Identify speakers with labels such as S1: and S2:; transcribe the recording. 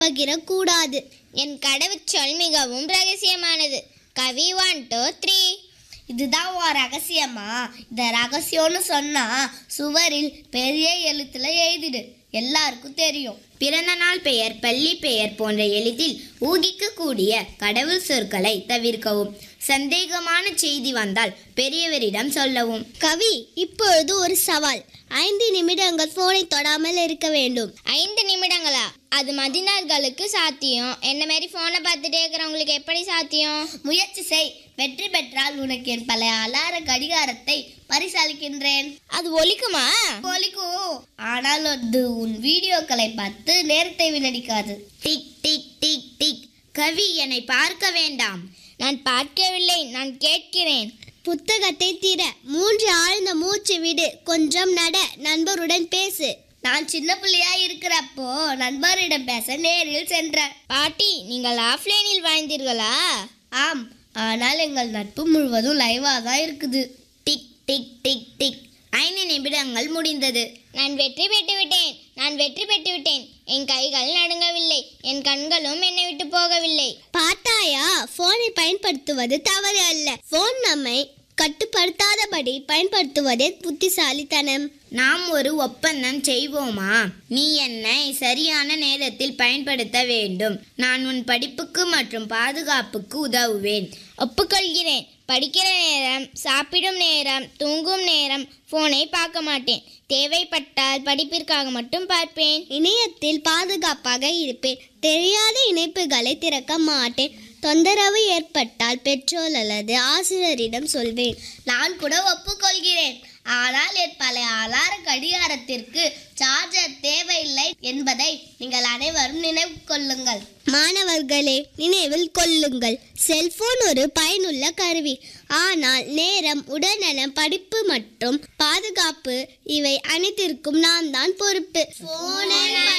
S1: பகிரக்கூடாது
S2: என் கடவுச்சொல் மிகவும் ரகசியமானது கவி ஒன் டூ த்ரீ
S1: இதுதான் உன் ரகசியமா இந்த ரகசியம்னு சொன்னா சுவரில் பெரிய எழுத்துல எழுதிடு எல்லாருக்கும் தெரியும்
S3: பிறந்த நாள் பெயர் பள்ளி பெயர் போன்ற எளிதில் ஊகிக்கக்கூடிய கடவுள் சொற்களை தவிர்க்கவும் சந்தேகமான செய்தி வந்தால் பெரியவரிடம் சொல்லவும்
S1: கவி இப்பொழுது ஒரு சவால் ஐந்து நிமிடங்கள் போனை தொடாமல் இருக்க வேண்டும்
S2: ஐந்து நிமிடங்களா அது மதினார்களுக்கு சாத்தியம் என்ன மாதிரி ஃபோனை பார்த்துட்டே இருக்கிறவங்களுக்கு எப்படி சாத்தியம்
S1: முயற்சி செய் வெற்றி பெற்றால் உனக்கு என் பழைய அலார கடிகாரத்தை பரிசளிக்கின்றேன்
S2: அது ஒலிக்குமா
S1: ஒலிக்கும் ஆனால் அது உன் வீடியோக்களை பார்த்து நேரத்தை வீணடிக்காது
S3: டிக் டிக் டிக் டிக் கவி என்னை பார்க்க வேண்டாம்
S2: நான் பார்க்கவில்லை நான் கேட்கிறேன்
S1: புத்தகத்தை திற மூன்று ஆழ்ந்த மூச்சு விடு கொஞ்சம் நட நண்பருடன் பேசு நான் சின்ன பிள்ளையா இருக்கிறப்போ நண்பரிடம் பேச நேரில் சென்றேன்
S2: பாட்டி நீங்கள் ஆஃப்லைனில் வாழ்ந்தீர்களா
S1: ஆம் ஆனால் எங்கள் நட்பு முழுவதும் லைவா தான் இருக்குது
S3: டிக் டிக் டிக் டிக் ஐந்து நிமிடங்கள் முடிந்தது
S2: நான் வெற்றி பெற்று விட்டேன் நான் வெற்றி பெற்று விட்டேன் என் கைகள் நடுங்கவில்லை என் கண்களும் என்னை விட்டு போகவில்லை
S1: பார்த்தாயா போனை பயன்படுத்துவது தவறு அல்ல போன் நம்மை கட்டுப்படுத்தாதபடி பயன்படுத்துவதே புத்திசாலித்தனம்
S3: நாம் ஒரு ஒப்பந்தம் செய்வோமா நீ என்னை சரியான நேரத்தில் பயன்படுத்த வேண்டும் நான் உன் படிப்புக்கு மற்றும் பாதுகாப்புக்கு உதவுவேன்
S2: ஒப்புக்கொள்கிறேன் படிக்கிற நேரம் சாப்பிடும் நேரம் தூங்கும் நேரம் ஃபோனை பார்க்க மாட்டேன் தேவைப்பட்டால் படிப்பிற்காக மட்டும் பார்ப்பேன்
S1: இணையத்தில் பாதுகாப்பாக இருப்பேன் தெரியாத இணைப்புகளை திறக்க மாட்டேன் தொந்தரவு ஏற்பட்டால் பெற்றோர் அல்லது ஆசிரியரிடம் சொல்வேன் நான் கூட ஒப்புக்கொள்கிறேன் ஆனால் என் பழைய அலார கடிகாரத்திற்கு சார்ஜர் தேவையில்லை என்பதை நீங்கள் அனைவரும் நினைவு கொள்ளுங்கள் மாணவர்களே நினைவில் கொள்ளுங்கள் செல்போன் ஒரு பயனுள்ள கருவி ஆனால் நேரம் உடல்நலம் படிப்பு மற்றும் பாதுகாப்பு இவை அனைத்திற்கும் நாம் தான் பொறுப்பு